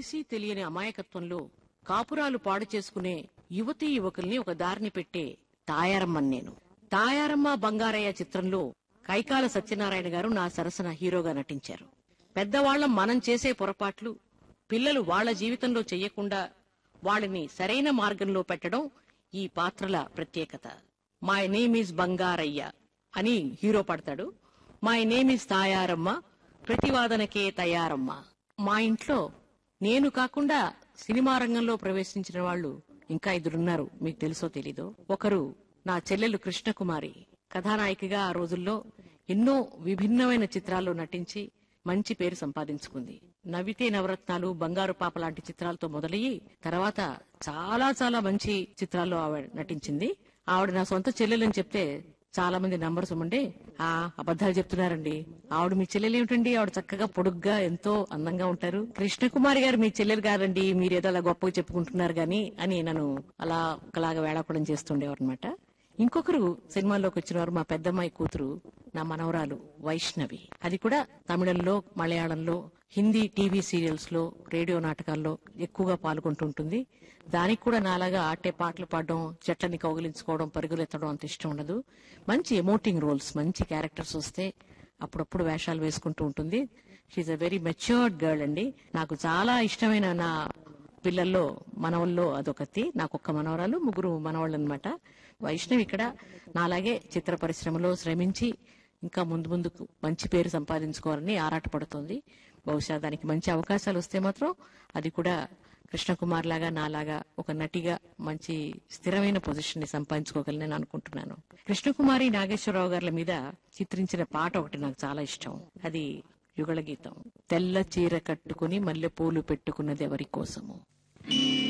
తెలిసి తెలియని అమాయకత్వంలో కాపురాలు పాడు చేసుకునే యువతీ యువకుల్ని ఒక దారిని పెట్టే తాయారమ్మని నేను తాయారమ్మ బంగారయ్య చిత్రంలో కైకాల సత్యనారాయణ గారు నా సరసన హీరోగా నటించారు పెద్దవాళ్లం మనం చేసే పొరపాట్లు పిల్లలు వాళ్ళ జీవితంలో చెయ్యకుండా వాళ్ళని సరైన మార్గంలో పెట్టడం ఈ పాత్రల ప్రత్యేకత మై నేమ్ ఈజ్ బంగారయ్య అని హీరో పడతాడు మై నేమ్ ఈజ్ తాయారమ్మ ప్రతివాదనకే తయారమ్మ మా ఇంట్లో నేను కాకుండా సినిమా రంగంలో ప్రవేశించిన వాళ్ళు ఇంకా ఇద్దరున్నారు మీకు తెలుసో తెలీదో ఒకరు నా చెల్లెలు కృష్ణకుమారి కథానాయికగా ఆ రోజుల్లో ఎన్నో విభిన్నమైన చిత్రాల్లో నటించి మంచి పేరు సంపాదించుకుంది నవ్వితే నవరత్నాలు బంగారు పాప లాంటి చిత్రాలతో మొదలయ్యి తర్వాత చాలా చాలా మంచి చిత్రాల్లో ఆవిడ నటించింది ఆవిడ నా సొంత చెల్లెలని చెప్తే చాలా మంది నంబర్స్ ఉండే ఆ అబద్ధాలు చెప్తున్నారండి ఆవిడ మీ చెల్లెలు ఏమిటండి ఆవిడ చక్కగా పొడుగ్గా ఎంతో అందంగా ఉంటారు కృష్ణకుమారి గారు మీ చెల్లెలు కాదండి మీరు ఏదో అలా గొప్పగా చెప్పుకుంటున్నారు గాని అని నన్ను అలా ఒకలాగా వేళాపడం చేస్తుండేవారు అనమాట ఇంకొకరు సినిమాల్లోకి వచ్చిన వారు మా పెద్దమ్మాయి కూతురు నా మనవరాలు వైష్ణవి అది కూడా తమిళంలో మలయాళంలో హిందీ టీవీ సీరియల్స్ లో రేడియో నాటకాల్లో ఎక్కువగా పాల్గొంటుంటుంది దానికి కూడా నాలాగా ఆటే పాటలు పాడడం చెట్లని కౌగిలించుకోవడం పరుగులు ఎత్తడం అంత ఇష్టం ఉండదు మంచి ఎమోటింగ్ రోల్స్ మంచి క్యారెక్టర్స్ వస్తే అప్పుడప్పుడు వేషాలు వేసుకుంటూ ఉంటుంది she a very matured girl అండి నాకు చాలా ఇష్టమైన నా పిల్లల్లో మనవల్లో అదొకటి నాకు ఒక్క మనవరాలు ముగ్గురు మనవాళ్ళు అనమాట వైష్ణవి ఇక్కడ నాలాగే చిత్ర పరిశ్రమలో శ్రమించి ఇంకా ముందు ముందుకు మంచి పేరు సంపాదించుకోవాలని ఆరాటపడుతోంది బహుశా దానికి మంచి అవకాశాలు వస్తే మాత్రం అది కూడా కృష్ణకుమార్ లాగా నాలాగా ఒక నటిగా మంచి స్థిరమైన పొజిషన్ ని సంపాదించుకోగలని అనుకుంటున్నాను కృష్ణకుమారి నాగేశ్వరరావు గారి మీద చిత్రించిన పాట ఒకటి నాకు చాలా ఇష్టం అది యుగళ గీతం తెల్ల చీర కట్టుకుని మల్లె పూలు పెట్టుకున్నది ఎవరి కోసము